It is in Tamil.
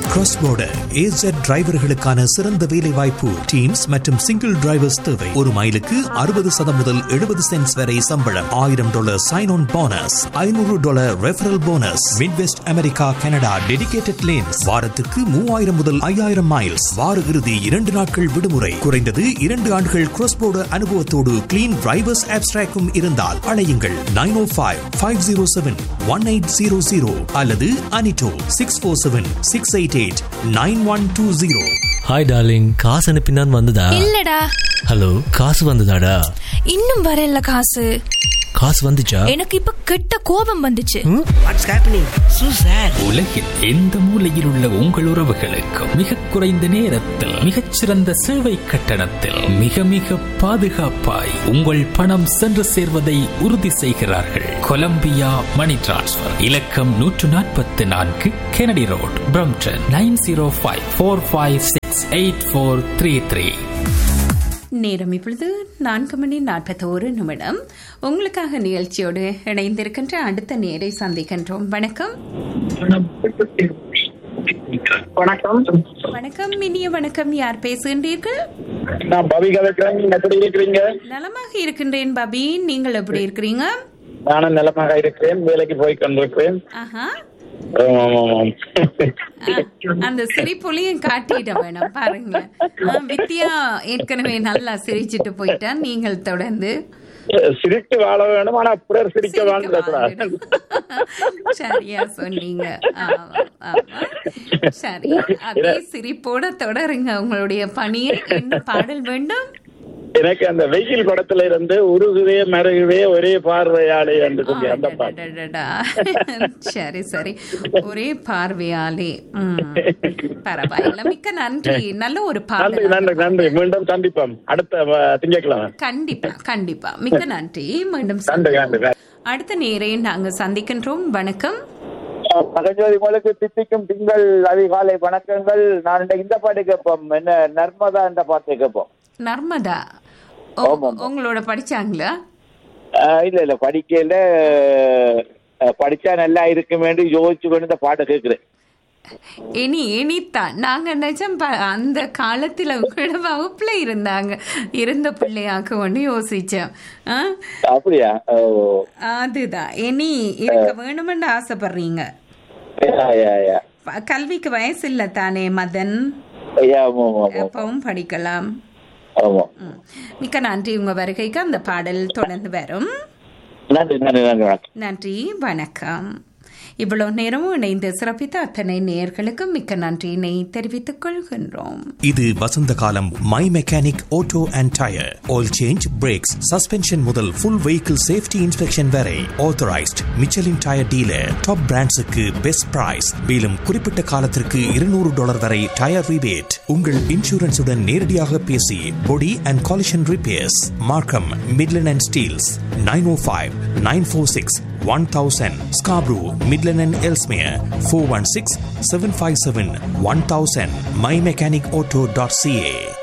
கிராஸ் border AZ டிரைவர்களுக்கான சிறந்த வேலை வாய்ப்பு டீம்ஸ் மற்றும் சிங்கிள் டிரைவர்ஸ் தேவை ஒரு மைலுக்கு அறுபது சதம் முதல் எழுபது சென்ட்ஸ் வரை சம்பளம் ஆயிரம் டாலர் சைன் ஆன் போனஸ் ஐநூறு dollar referral bonus Midwest America Canada dedicated lanes வாரத்துக்கு மூவாயிரம் முதல் ஐயாயிரம் மைல்ஸ் வார இறுதி இரண்டு நாட்கள் விடுமுறை குறைந்தது இரண்டு ஆண்டுகள் கிராஸ் border அனுபவத்தோடு கிளீன் டிரைவர்ஸ் ஆப்ஸ்ட்ராக்கும் இருந்தால் அழையுங்கள் nine O five five zero seven one eight zero zero அல்லது அனிட்டோ six four seven six eight eight nine one two zero hi darling காசு அனுப்பினான் வந்ததா இல்லடா ஹலோ காசு வந்ததாடா இன்னும் வரல காசு காசு வந்துச்சா எனக்கு இப்ப கெட்ட கோபம் வந்துச்சு வாட்ஸ் ஹேப்பனிங் சூ சார் உலகில் எந்த மூலையில் உள்ள உங்கள் உறவுகளுக்கு மிக குறைந்த நேரத்தில் மிகச்சிறந்த சேவை கட்டணத்தில் மிக மிக பாதுகாப்பாய் உங்கள் பணம் சென்று சேர்வதை உறுதி செய்கிறார்கள் கொலம்பியா மணி டிரான்ஸ்ஃபர் இலக்கம் நூற்று நாற்பத்தி நான்கு Kennedy road Brampton nine zero five four five six eight four three three நேரம் இப்பொழுது நான்கு மணி நாற்பத்தோரு நிமிடம் உங்களுக்காக நிகழ்ச்சியோடு இணைந்திருக்கின்ற அடுத்த நேரை சந்திக்கின்றோம் வணக்கம் வணக்கம் வணக்கம் இனிய வணக்கம் யார் பேசுகின்றீர்கள் நான் பவி கதைக்கிறேன் நீங்க எப்படி இருக்கிறீங்க நலமாக இருக்கின்றேன் பாபி நீங்கள் எப்படி இருக்கிறீங்க நானும் நிலமாக இருக்கிறேன் வேலைக்கு போய் கொண்டிருக்கிறேன் ஆஹா ஆமாம், ஆமாம். ஆ, அந்த சிரிப்பொலியும் காட்டிட வேணும் பாருங்க ஆ, வித்யா ஏற்கனவே நல்லா சிரிச்சிட்டு போயிட்டா நீங்கள் தொடர்ந்து சிரித்து வாழ வேணும் ஆனா பிறர் சிரிக்க சிரிக்க வாழ்ந்துடக்கூடாது வாழணும். சரியா சொன்னீங்க ஆமா, ஆமா. சரி அதே சிரிப்போட தொடருங்க உங்களுடைய பணியை என்ன பாடல் வேண்டும் எனக்கு அந்த வெயில் படத்துல இருந்து உருகுவே மருகுவே ஒரே பார்வையாளே என்று சொல்லி அந்த பாட்டு அடடடடா. சரி சரி ஒரே பார்வையாலே ம். பரவாயில்ல மிக்க நன்றி நல்ல ஒரு நன்றி நன்றி பாடல் நன்றி மீண்டும் சந்திப்போம் அடுத்த அஹ், திங்கட்கிழமை கண்டிப்பா கண்டிப்பா மிக்க நன்றி மீண்டும் நன்றி சந்திப்போம். நன்றி அடுத்த நேரே நாங்க சந்திக்கின்றோம் வணக்கம் மகஜோதி உங்களுக்கு தித்திக்கும் திங்கள் அதிகாலை வணக்கங்கள் நான் இந்த- இந்த பாட்டு கேட்போம் என்ன நர்மதா என்ற பாட்டு கேட்போம் நர்மதா ஓ, ஆமாம். உங்களோட படிச்சாங்களா ஆஹ் இல்ல இல்ல படிக்கல அஹ், படிச்சா நல்லா இருக்குமேன்னு யோசிச்சு கொண்டு இந்த பாட்டை கேட்கிறேன் இனி இனித்தான் நாங்க நினைச்சோம் ப- அந்த காலத்துல உங்களோட வகுப்புல இருந்தாங்க இருந்த பிள்ளையாக்க ஒன்று யோசிச்சோம் ஆ? அப்படியா ஓ அதுதான் இனி இருக்க வேணுமென்று ஆசைப்படுறீங்க யா, யா, யா. ப- கல்விக்கு வயசு இல்ல தானே மதன் யா, ஆமா, ஆமா, ஆமா. எப்பவும் படிக்கலாம் ஆமா. ம். மிக்க நன்றி உங்க வருகைக்கு அந்த பாடல் தொடர்ந்து வரும் நன்றி நன்றி நன்றி வணக்கம் நன்றி வணக்கம் இவ்வளவு நேரமும் இணைந்து சிறப்பித்த அத்தனை நேயர்களுக்கு மிக்க நன்றியினை தெரிவித்துக் கொள்கின்றோம் இது வசந்த காலம் my mechanic auto and tyre oil change brakes suspension முதல் ஃபுல் வெஹிக்கிள் சேஃப்டி இன்ஸ்பெக்ஷன் வரை authorized Michelin tyre dealer top பிராண்ட்ஸுக்கு பெஸ்ட் பிரைஸ் மேலும் குறிப்பிட்ட காலத்திற்கு இருநூறு டாலர் வரை டயர் ரிபேட் உங்கள் இன்சூரன்ஸுடன் நேரடியாக பேசி body and collision repairs Markham Midland and Steeles nine O five nine four six 1000 Scarborough, Midland and Elsmere 416 757 1000 mymechanicauto.ca